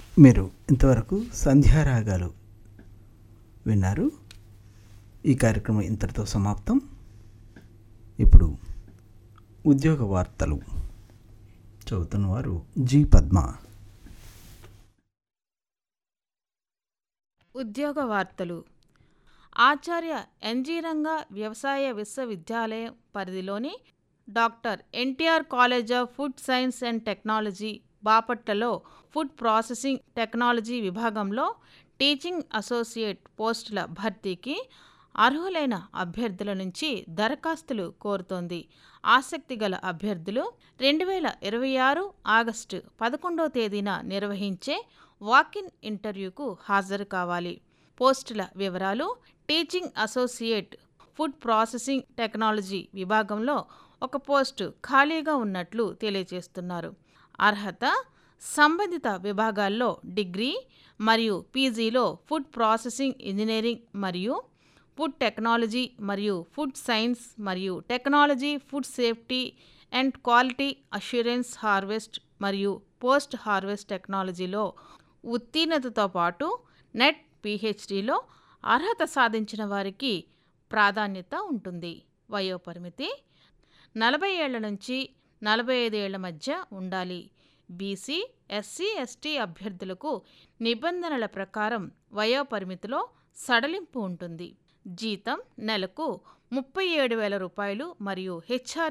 మీరు ఇంతవరకు సంధ్యారాగాలు విన్నారు ఈ కార్యక్రమం ఇంతటితో సమాప్తం ఇప్పుడు ఉద్యోగ వార్తలు చదువుతున్నవారు జి పద్మ ఉద్యోగ వార్తలు ఆచార్య ఎన్జీ రంగా వ్యవసాయ విశ్వవిద్యాలయం పరిధిలోని doctor NTR college of food science and technology బాపట్లలో ఫుడ్ ప్రాసెసింగ్ టెక్నాలజీ విభాగంలో టీచింగ్ అసోసియేట్ పోస్టుల భర్తీకి అర్హులైన అభ్యర్థుల నుంచి దరఖాస్తులు కోరుతోంది ఆసక్తి గల అభ్యర్థులు రెండు వేల ఇరవై ఆరు ఆగస్టు పదకొండవ తేదీన నిర్వహించే వాకిన్ ఇంటర్వ్యూకు హాజరు కావాలి పోస్టుల వివరాలు teaching associate food processing technology విభాగంలో ఒక పోస్టు ఖాళీగా ఉన్నట్లు తెలియజేస్తున్నారు అర్హత సంబంధిత విభాగాల్లో డిగ్రీ మరియు పీజీలో ఫుడ్ ప్రాసెసింగ్ ఇంజనీరింగ్ మరియు ఫుడ్ టెక్నాలజీ మరియు ఫుడ్ సైన్స్ మరియు technology food safety and quality assurance harvest మరియు పోస్ట్ హార్వెస్ట్ టెక్నాలజీలో ఉత్తీర్ణతతో పాటు నెట్ పిహెచ్డిలో అర్హత సాధించిన వారికి ప్రాధాన్యత ఉంటుంది వయోపరిమితి నలభై ఏళ్ల నుంచి నలభై ఐదు ఏళ్ల మధ్య ఉండాలి బీసీ ఎస్సీ ఎస్టీ అభ్యర్థులకు నిబంధనల ప్రకారం వయోపరిమితిలో సడలింపు ఉంటుంది జీతం నెలకు ముప్పై ఏడు వేల రూపాయలు మరియు హెచ్ఆర్